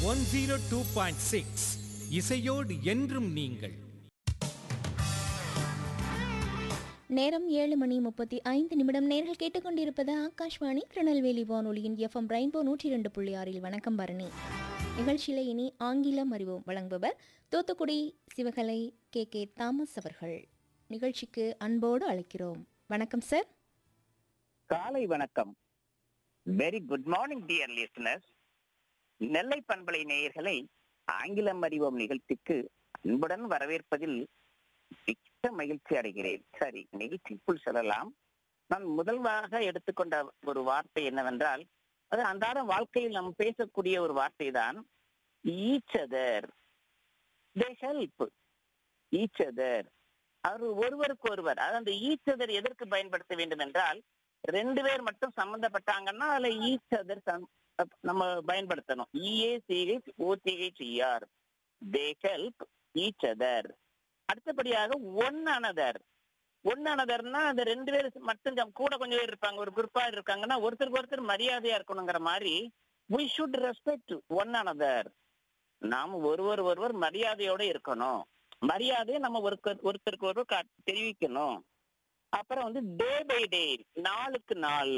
one zero two point six இசையோடு என்றும் நீங்கள் நேரம் ஏழு மணி முப்பத்தி ஐந்து நிமிடம் நேர்கள் கேட்டுக்கொண்டிருப்பது ஆகாஷ்வாணி திருநெல்வேலி வானொலியின் எஃப்எம் ரெயின்போ நூற்றி ரெண்டு புள்ளி ஆறில் வணக்கம் பரணி நிகழ்ச்சியில இனி ஆங்கிலம் அறிவோம் வழங்குபவர் Thoothukudi Sivakalai K K Thomas அவர்கள் நிகழ்ச்சிக்கு அன்போடு அழைக்கிறோம் வணக்கம் சார் காலை வணக்கம் very good morning dear listeners Nellai பண்பலை நேயர்களை ஆங்கிலம் அறிவோம் நிகழ்ச்சிக்கு அன்புடன் வரவேற்பதில் மிக்க மகிழ்ச்சி அடைகிறேன் சரி நிகழ்ச்சிக்குள் செல்லலாம் நான் முதல்வாக எடுத்துக்கொண்ட ஒரு வார்த்தை என்னவென்றால் அது அன்றாட வாழ்க்கையில் நாம் பேசக்கூடிய ஒரு வார்த்தை தான் each other they help each other அவர் ஒருவருக்கு ஒருவர் அது அந்த ஈச் அதர் எதற்கு பயன்படுத்த வேண்டும் என்றால் ரெண்டு பேர் மட்டும் சம்பந்தப்பட்டாங்கன்னா அதுல ஈச் அதர் நம்ம பயன்படுத்தணும் E A C H O C H E R they help each other அடுத்தபடியாக ஒன் அனதர் ஒன் அனதர்னா அந்த ரெண்டு பேர் மட்டும் ஜம்- கூட கொஞ்சம் பேர் இருப்பாங்க ஒரு குரூப்பா இருக்காங்கன்னா ஒருத்தருக்கு ஒருத்தர் மரியாதையா இருக்கணுங்கிற மாதிரி we should respect one another நாம் ஒருவர் ஒருவர் மரியாதையோட இருக்கணும் மரியாதையை நம்ம ஒருத்தர் ஒருத்தருக்கு ஒருவர் கா- தெரிவிக்கணும் அப்புறம் வந்து டே பை டே நாளுக்கு நாள்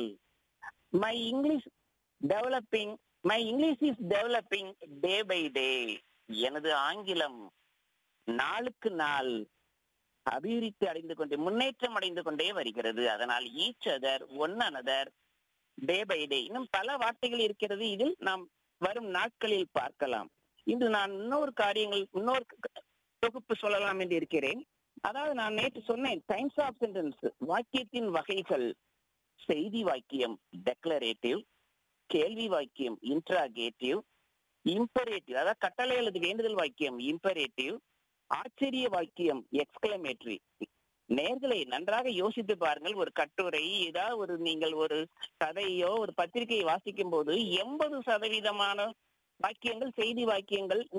my English developing my English is developing day by day எனது ஆங்கிலம் நாளுக்கு நாள் அபிவிருத்தி அடைந்து கொண்டே முன்னேற்றம் அடைந்து கொண்டே வருகிறது அதனால் each other one another day by day இன்னும் பல வார்த்தைகள் இருக்கிறது இதில் நாம் வரும் நாட்களில் பார்க்கலாம் இன்று நான் இன்னொரு காரியங்கள் இன்னொரு க- தொகுப்பு சொல்லலாம் என்று இருக்கிறேன் அதாவது நான் நேற்று சொன்னேன் டைம்ஸ் ஆஃப் சென்டென்ஸ் வாக்கியத்தின் வகைகள் செய்தி வாக்கியம் டெக்ளரேட்டிவ் கேள்வி வாக்கியம் இன்ட்ராகேட்டிவ் இம்பரேட்டிவ் அதாவது கட்டளை அல்லது வேண்டுதல் வாக்கியம் இம்பரேட்டிவ் ஆச்சரிய வாக்கியம் எக்ஸ்கிளமேட்டரி நேர்களை நன்றாக யோசித்து பாருங்கள் ஒரு கட்டுரை ஏதாவது ஒரு நீங்கள் ஒரு கதையோ ஒரு பத்திரிகையை வாசிக்கும் போது எண்பது சதவீதமான வாக்கியங்கள் செய்தி வாக்கியங்கள்